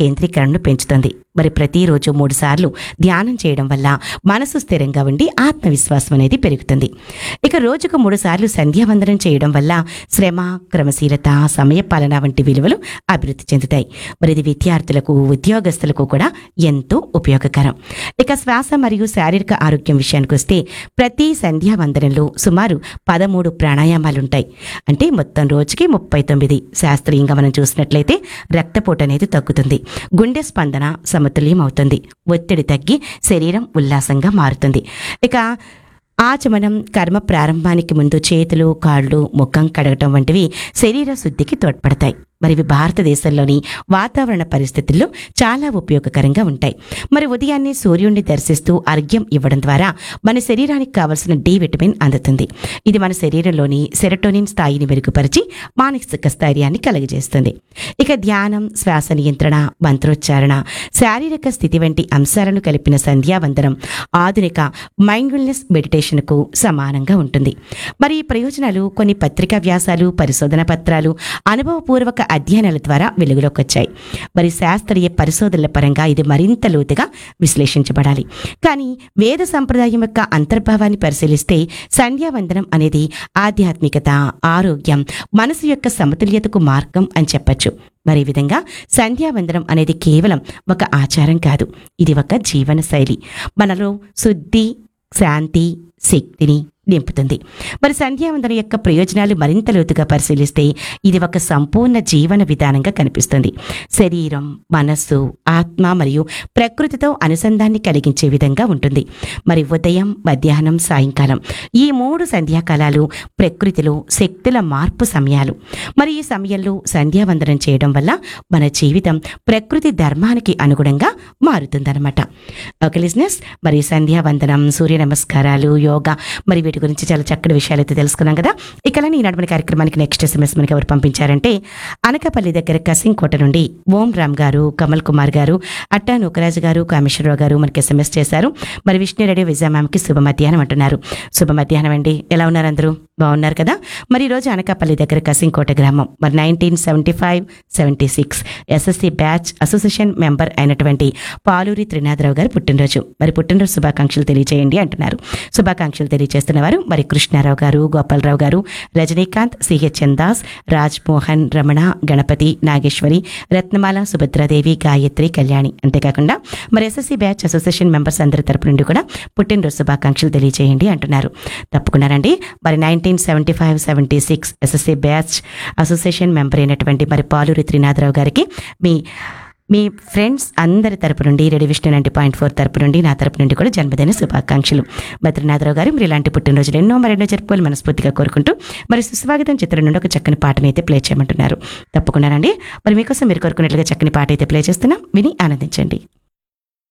కేంద్రీకరణను పెంచుతుంది మరి ప్రతిరోజు మూడు సార్లు ధ్యానం చేయడం వల్ల మనసు స్థిరంగా ఉండి ఆత్మవిశ్వాసం అనేది పెరుగుతుంది ఇక రోజుకు మూడు సార్లు సంధ్యావందనం చేయడం వల్ల శ్రమ క్రమశీలత సమయపాలన వంటి విలువలు అభివృద్ధి చెందుతాయి మరి ఇది విద్యార్థులకు ఉద్యోగస్తులకు కూడా ఎంతో ఉపయోగకరం ఇక శ్వాస మరియు శారీరక ఆరోగ్యం విషయానికి వస్తే ప్రతి సంధ్యావందనంలో సుమారు పదమూడు ప్రాణాయామాలుంటాయి అంటే మొత్తం రోజుకి ముప్పై తొమ్మిది శాస్త్రీయంగా మనం చూసినట్లయితే రక్తపోటు అనేది తగ్గుతుంది గుండె స్పందన సమతుల్యం అవుతుంది ఒత్తిడి తగ్గి శరీరం ఉల్లాసంగా మారుతుంది ఇక ఆచమనం కర్మ ప్రారంభానికి ముందు చేతులు కాళ్ళు ముఖం కడగటం వంటివి శరీర శుద్ధికి తోడ్పడతాయి మరి ఇవి భారతదేశంలోని వాతావరణ పరిస్థితుల్లో చాలా ఉపయోగకరంగా ఉంటాయి మరి ఉదయాన్నే సూర్యుడిని దర్శిస్తూ అర్ఘ్యం ఇవ్వడం ద్వారా మన శరీరానికి కావలసిన డి విటమిన్ అందుతుంది ఇది మన శరీరంలోని సెరటోనిన్ స్థాయిని మెరుగుపరిచి మానసిక స్థైర్యాన్ని కలుగజేస్తుంది ఇక ధ్యానం శ్వాస నియంత్రణ మంత్రోచ్చారణ శారీరక స్థితి వంటి అంశాలను కలిపిన సంధ్యావందనం ఆధునిక మైండ్ఫుల్నెస్ మెడిటేషన్కు సమానంగా ఉంటుంది మరి ఈ ప్రయోజనాలు కొన్ని పత్రికా వ్యాసాలు పరిశోధన పత్రాలు అనుభవపూర్వక అధ్యయనాల ద్వారా వెలుగులోకి వచ్చాయి మరి శాస్త్రీయ పరిశోధనల పరంగా ఇది మరింత లోతుగా విశ్లేషించబడాలి కానీ వేద సంప్రదాయం యొక్క అంతర్భావాన్ని పరిశీలిస్తే సంధ్యావందనం అనేది ఆధ్యాత్మికత ఆరోగ్యం మనసు యొక్క సమతుల్యతకు మార్గం అని చెప్పచ్చు మరి ఈ విధంగా సంధ్యావందనం అనేది కేవలం ఒక ఆచారం కాదు ఇది ఒక జీవన శైలి మనలో శుద్ధి శాంతి శక్తిని నింపుతుంది మరి సంధ్యావందనం యొక్క ప్రయోజనాలు మరింత లోతుగా పరిశీలిస్తే ఇది ఒక సంపూర్ణ జీవన విధానంగా కనిపిస్తుంది శరీరం మనస్సు ఆత్మ మరియు ప్రకృతితో అనుసంధాన్ని కలిగించే విధంగా ఉంటుంది మరి ఉదయం మధ్యాహ్నం సాయంకాలం ఈ మూడు సంధ్యాకాలాలు ప్రకృతిలో శక్తుల మార్పు సమయాలు మరి ఈ సమయంలో సంధ్యావందనం చేయడం వల్ల మన జీవితం ప్రకృతి ధర్మానికి అనుగుణంగా మారుతుందన్నమాట ఓకే లిజినెస్ మరి సంధ్యావందనం సూర్య నమస్కారాలు యోగా మరి వీటి గురించి చాలా చక్కటి విషయాలు అయితే తెలుసుకున్నాం కదా ఇక ఈనాడు మన కార్యక్రమానికి నెక్స్ట్ ఎస్ఎంఎస్ మనకి ఎవరు పంపించారంటే అనకపల్లి దగ్గర కసింకోట నుండి ఓం రామ్ గారు కమల్ కుమార్ గారు అట్టా నూకరాజు గారు కామేశ్వరరావు గారు మనకి ఎస్ఎంఎస్ చేశారు మరి విష్ణురెడ్డి విజయ మ్యామ్కి శుభ మధ్యాహ్నం అంటున్నారు శుభ మధ్యాహ్నం అండి ఎలా ఉన్నారు అందరూ బాగున్నారు కదా మరి ఈరోజు అనకాపల్లి దగ్గర కసింకోట గ్రామం మరి nineteen seventy five seventy six S S C batch association member అయినటువంటి పాలూరి త్రినాథరావు గారు పుట్టినరోజు మరి పుట్టినరోజు శుభాకాంక్షలు తెలియజేయండి అంటున్నారు శుభాకాంక్షలు తెలియజేస్తున్నవారు మరి కృష్ణారావు గారు గోపాలరావు గారు రజనీకాంత్ సిహెచ్ చందాస్ రాజ్ మోహన్ రమణ గణపతి నాగేశ్వరి రత్నమాల సుభద్రాదేవి గాయత్రి కళ్యాణి అంతేకాకుండా మరి ఎస్ఎస్సి బ్యాచ్ అసోసియేషన్ మెంబర్స్ అందరి తరపు నుండి కూడా పుట్టినరోజు శుభాకాంక్షలు తెలియజేయండి అంటున్నారు తప్పకుండానండి మరి nineteen seventy five seventy six S S C batch association member అయినటువంటి మరి పాలూరి త్రినాథరావు గారికి మీ మీ ఫ్రెండ్స్ అందరి తరపు నుండి ready Vishnu ninety point four తరపు నుండి నా తరపు నుండి కూడా జన్మదిన శుభాకాంక్షలు బద్రీనాథరావు గారు మీరు ఇలాంటి పుట్టినరోజులు ఎన్నో మరెన్నో జరుపుకోవాలి మనస్ఫూర్తిగా కోరుకుంటూ మరి సుస్వాగతం చిత్రం నుండి ఒక చక్కని పాటని అయితే ప్లే చేయమంటున్నారు తప్పకుండానండి మరి మీకోసం మీరు కోరుకున్నట్లుగా చక్కని పాట అయితే ప్లే చేస్తున్నాం విని ఆనందించండి